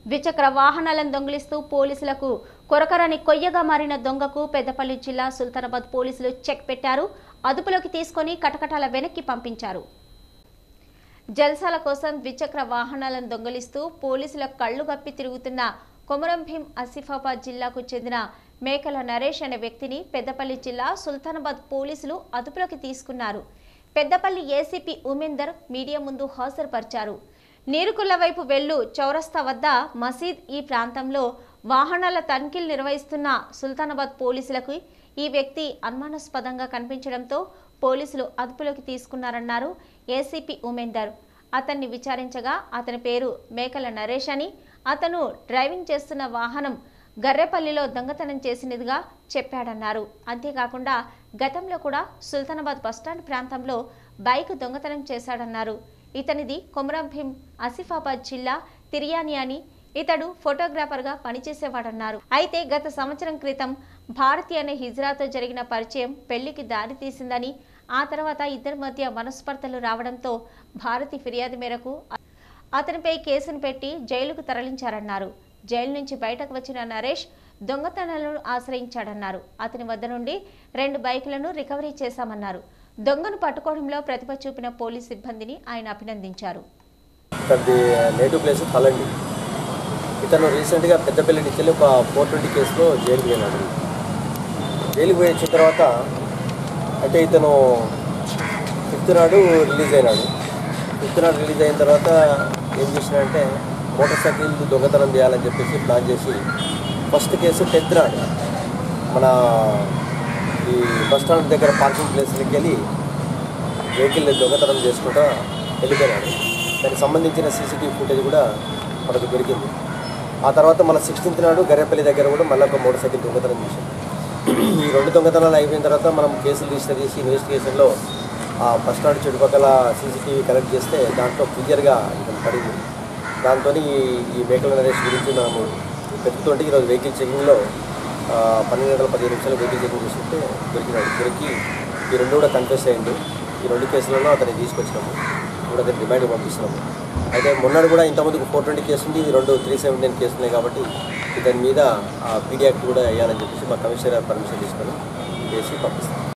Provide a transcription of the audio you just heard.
ద్విచక్ర వాహనాలను దొంగిలిస్తూ పోలీసులకు కొరకరని కొయ్యగా మారిన దొంగకు పెద్దపల్లి జిల్లా సుల్తానాబాద్ పోలీసులు చెక్ పెట్టారు అదుపులోకి తీసుకొని కటకటాల వెనక్కి పంపించారు జల్సాల కోసం ద్విచక్ర వాహనాలను దొంగిలిస్తూ పోలీసుల కళ్లు గప్పి తిరుగుతున్న కొమరం భీం ఆసిఫాబాద్ జిల్లాకు చెందిన మేకల నరేష్ అనే వ్యక్తిని పెద్దపల్లి జిల్లా సుల్తానాబాద్ పోలీసులు అదుపులోకి తీసుకున్నారు పెద్దపల్లి ఏసీపీ ఉమేందర్ మీడియా ముందు హాజరుపరిచారు నీరుకుల్ల వైపు వెళ్ళు చౌరస్తా వద్ద మసీద్ ఈ ప్రాంతంలో వాహనాల తనిఖీలు నిర్వహిస్తున్న సుల్తానాబాద్ పోలీసులకు ఈ వ్యక్తి అనుమానాస్పదంగా కనిపించడంతో పోలీసులు అదుపులోకి తీసుకున్నారన్నారు ఏసీపీ ఉమేందర్ అతన్ని విచారించగా అతని పేరు మేకల నరేష్ అని అతను డ్రైవింగ్ చేస్తున్న వాహనం గర్రెపల్లిలో దొంగతనం చేసినదిగా చెప్పాడన్నారు అంతేకాకుండా గతంలో కూడా సుల్తానాబాద్ బస్టాండ్ ప్రాంతంలో బైక్ దొంగతనం చేశాడన్నారు ఇతనిది కొమరం భీం ఆసిఫాబాద్ జిల్లా తిరియాని అని ఇతడు ఫోటోగ్రాఫర్గా పనిచేసేవాడన్నారు అయితే గత సంవత్సరం క్రితం భారతి అనే హిజ్రాతో జరిగిన పరిచయం పెళ్లికి దారి తీసిందని ఆ తర్వాత ఇద్దరి మధ్య మనస్పర్ధలు రావడంతో భారతి ఫిర్యాదు మేరకు అతనిపై కేసును పెట్టి జైలుకు తరలించారన్నారు జైలు నుంచి బయటకు వచ్చిన నరేష్ దొంగతనాలను ఆశ్రయించాడన్నారు అతని వద్ద నుండి రెండు బైకులను రికవరీ చేశామన్నారు దొంగను పట్టుకోవడంలో ప్రతిభ చూపిన పోలీస్ సిబ్బందిని ఆయన అభినందించారు ఇతనిది నేటివ్ ప్లేస్ తలండి ఇతను రీసెంట్గా పెద్దపల్లి నుంచి వెళ్ళి ఒక ఫోర్ ట్వంటీ కేసులో జైలుకి పోయినాడు జైలుకి పోయి వచ్చిన తర్వాత అంటే ఇతను ఫిఫ్త్ నాడు రిలీజ్ అయినాడు ఫిఫ్త్ నాడు రిలీజ్ అయిన తర్వాత ఏం చేసినాడంటే మోటార్ సైకిల్ దొంగతనం చేయాలని చెప్పేసి ప్లాన్ చేసి ఫస్ట్ కేసు టెన్త్ నాడు మన ఈ బస్ స్టాండ్ దగ్గర పార్కింగ్ ప్లేస్కి వెళ్ళి వెహికల్ దొంగతనం చేసుకుంటా వెళ్ళిపోయినాడు దానికి సంబంధించిన సీసీటీవీ ఫుటేజ్ కూడా మనకు దొరికింది ఆ తర్వాత మన సిక్స్టీన్త్ నాడు గర్రెపల్లి దగ్గర కూడా మళ్ళీ ఒక మోటార్ సైకిల్ దొంగతనం చేశాం ఈ రెండు దొంగతనాలు అయిపోయిన తర్వాత మనం కేసులు రిజిస్టర్ చేసి ఇన్వెస్టిగేషన్లో ఆ బస్ స్టాండ్ చుట్టుపక్కల సీసీటీవీ కలెక్ట్ చేస్తే దాంట్లో క్లియర్గా ఇతను పడింది దాంతో ఈ వెహికల్ నరేష్ గురించి మనము వెతుకుతుంటే ఈరోజు వెహికల్ చెకింగ్లో ఆ, పన్నెండు గంటల పదిహేను నిమిషాలు వెహికల్ చెకింగ్ చేస్తుంటే దొరికినాడు దొరికి ఈ రెండు కూడా కన్ఫ్యూస్ అయ్యిండు ఈ రెండు కేసులలో అతన్ని తీసుకొచ్చినాము ఇప్పుడు అతను రిమైండ్ పంపిస్తున్నాము అయితే మొన్నటి కూడా ఇంతకుముందుకు ఫోర్ ట్వంటీ కేసు ఉంది ఈ రెండు త్రీ సెవెంటీన్ కేసు ఉన్నాయి కాబట్టి ఇతని మీద పీడీ యాక్ట్ కూడా వేయాలని చెప్పేసి మా కమిషనర్ పర్మిషన్ తీసుకొని చేసి పంపిస్తాం